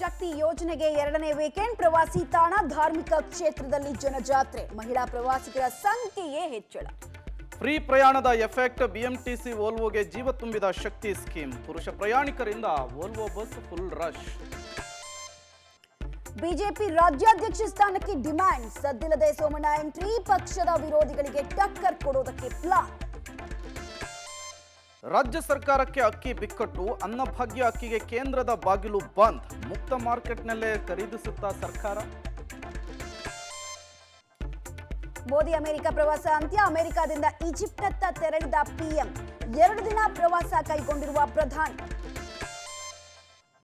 ಶಕ್ತಿ ಯೋಜನೆಗೆ ಎರಡನೇ ವೀಕೆಂಡ್ ಪ್ರವಾಸಿ ತಾಣ ಧಾರ್ಮಿಕ ಕ್ಷೇತ್ರದಲ್ಲಿ ಜನಜಾತ್ರೆ ಮಹಿಳಾ ಪ್ರವಾಸಿಗರ ಸಂಖ್ಯೆಯೇ ಹೆಚ್ಚಳ ಫ್ರೀ ಪ್ರಯಾಣದ ಎಫೆಕ್ಟ್ ಬಿಎಂಟಿಸಿ ವೋಲ್ವೋಗೆ ಜೀವ ತುಂಬಿದ ಶಕ್ತಿ ಸ್ಕೀಮ್ ಪುರುಷ ಪ್ರಯಾಣಿಕರಿಂದ Volvo bus full rush BJP ರಾಜ್ಯಾಧ್ಯಕ್ಷ ಸ್ಥಾನಕ್ಕೆ ಡಿಮ್ಯಾಂಡ್ ಸದ್ದಿಲ್ಲದೆ ಸೋಮಣ್ಣ ಎಂಟ್ರಿ ಪಕ್ಷದ ವಿರೋಧಿಗಳಿಗೆ ಟಕ್ಕರ್ ಕೊಡೋದಕ್ಕೆ ಪ್ಲಾನ್ ರಾಜ್ಯ ಸರ್ಕಾರಕ್ಕೆ ಅಕ್ಕಿ ಬಿಕ್ಕಟ್ಟು ಅನ್ನಭಾಗ್ಯ ಅಕ್ಕಿಗೆ ಕೇಂದ್ರದ ಬಾಗಿಲು ಬಂದ್ ಮುಕ್ತ ಮಾರ್ಕೆಟ್ನಲ್ಲೇ ಖರೀದಿಸುತ್ತಾ ಸರ್ಕಾರ ಮೋದಿ ಅಮೆರಿಕ ಪ್ರವಾಸ ಅಂತ್ಯ ಅಮೆರಿಕದಿಂದ ಈಜಿಪ್ಟ್ನತ್ತ ತೆರಳಿದ ಪಿಎಂ ಎರಡು ದಿನ ಪ್ರವಾಸ ಕೈಗೊಂಡಿರುವ ಪ್ರಧಾನಿ